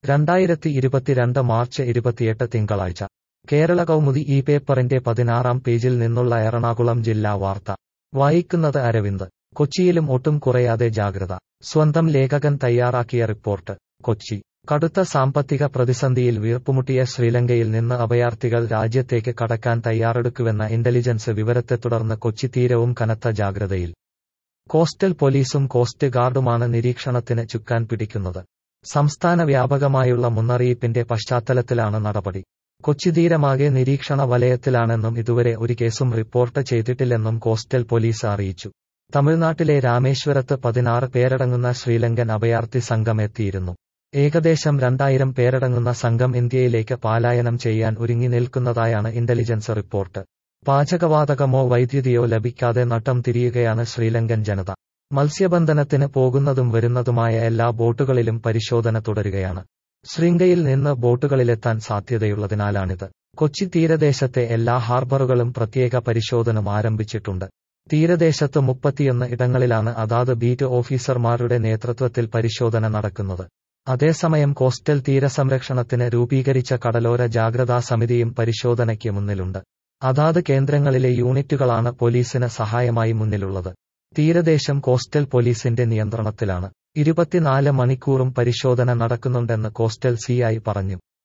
രണ്ടായിരത്തി ഇരുപത്തിരണ്ട് മാർച്ച് ഇരുപത്തിയെട്ട് തിങ്കളാഴ്ച കേരള കൗമുദി ഈ പേപ്പറിന്റെ പതിനാറാം പേജിൽ നിന്നുള്ള എറണാകുളം ജില്ലാ വാർത്ത വായിക്കുന്നത് അരവിന്ദ് കൊച്ചിയിലും ഒട്ടും കുറയാതെ ജാഗ്രത സ്വന്തം ലേഖകൻ തയ്യാറാക്കിയ റിപ്പോർട്ട് കൊച്ചി കടുത്ത സാമ്പത്തിക പ്രതിസന്ധിയിൽ വീർപ്പുമുട്ടിയ ശ്രീലങ്കയിൽ നിന്ന് അഭയാർത്ഥികൾ രാജ്യത്തേക്ക് കടക്കാൻ തയ്യാറെടുക്കുവെന്ന ഇന്റലിജൻസ് വിവരത്തെ തുടർന്ന് കൊച്ചി തീരവും കനത്ത ജാഗ്രതയിൽ കോസ്റ്റൽ പോലീസും കോസ്റ്റ് ഗാർഡുമാണ് നിരീക്ഷണത്തിന് ചുക്കാൻ പിടിക്കുന്നത് സംസ്ഥാന വ്യാപകമായുള്ള മുന്നറിയിപ്പിന്റെ പശ്ചാത്തലത്തിലാണ് നടപടി കൊച്ചി തീരമാകെ നിരീക്ഷണ വലയത്തിലാണെന്നും ഇതുവരെ ഒരു കേസും റിപ്പോർട്ട് ചെയ്തിട്ടില്ലെന്നും കോസ്റ്റൽ പോലീസ് അറിയിച്ചു തമിഴ്നാട്ടിലെ രാമേശ്വരത്ത് പതിനാറ് പേരടങ്ങുന്ന ശ്രീലങ്കൻ അഭയാർത്ഥി സംഘം എത്തിയിരുന്നു ഏകദേശം രണ്ടായിരം പേരടങ്ങുന്ന സംഘം ഇന്ത്യയിലേക്ക് പലായനം ചെയ്യാൻ ഒരുങ്ങി നിൽക്കുന്നതായാണ് ഇന്റലിജൻസ് റിപ്പോർട്ട് പാചകവാതകമോ വൈദ്യുതിയോ ലഭിക്കാതെ നട്ടം തിരിയുകയാണ് ശ്രീലങ്കൻ ജനത മത്സ്യബന്ധനത്തിന് പോകുന്നതും വരുന്നതുമായ എല്ലാ ബോട്ടുകളിലും പരിശോധന തുടരുകയാണ് ശൃംഗയിൽ നിന്ന് ബോട്ടുകളിലെത്താൻ സാധ്യതയുള്ളതിനാലാണിത് കൊച്ചി തീരദേശത്തെ എല്ലാ ഹാർബറുകളും പ്രത്യേക പരിശോധന ആരംഭിച്ചിട്ടുണ്ട് തീരദേശത്ത് മുപ്പത്തിയൊന്ന് ഇടങ്ങളിലാണ് അതാത് ബീറ്റ് ഓഫീസർമാരുടെ നേതൃത്വത്തിൽ പരിശോധന നടക്കുന്നത് അതേസമയം കോസ്റ്റൽ തീരസംരക്ഷണത്തിന് രൂപീകരിച്ച കടലോര ജാഗ്രതാ സമിതിയും പരിശോധനയ്ക്ക് മുന്നിലുണ്ട് അതാത് കേന്ദ്രങ്ങളിലെ യൂണിറ്റുകളാണ് പോലീസിന് സഹായമായി മുന്നിലുള്ളത് തീരദേശം കോസ്റ്റൽ പോലീസിന്റെ നിയന്ത്രണത്തിലാണ് ഇരുപത്തിനാല് മണിക്കൂറും പരിശോധന നടക്കുന്നുണ്ടെന്ന് കോസ്റ്റൽ സിഐ പറഞ്ഞു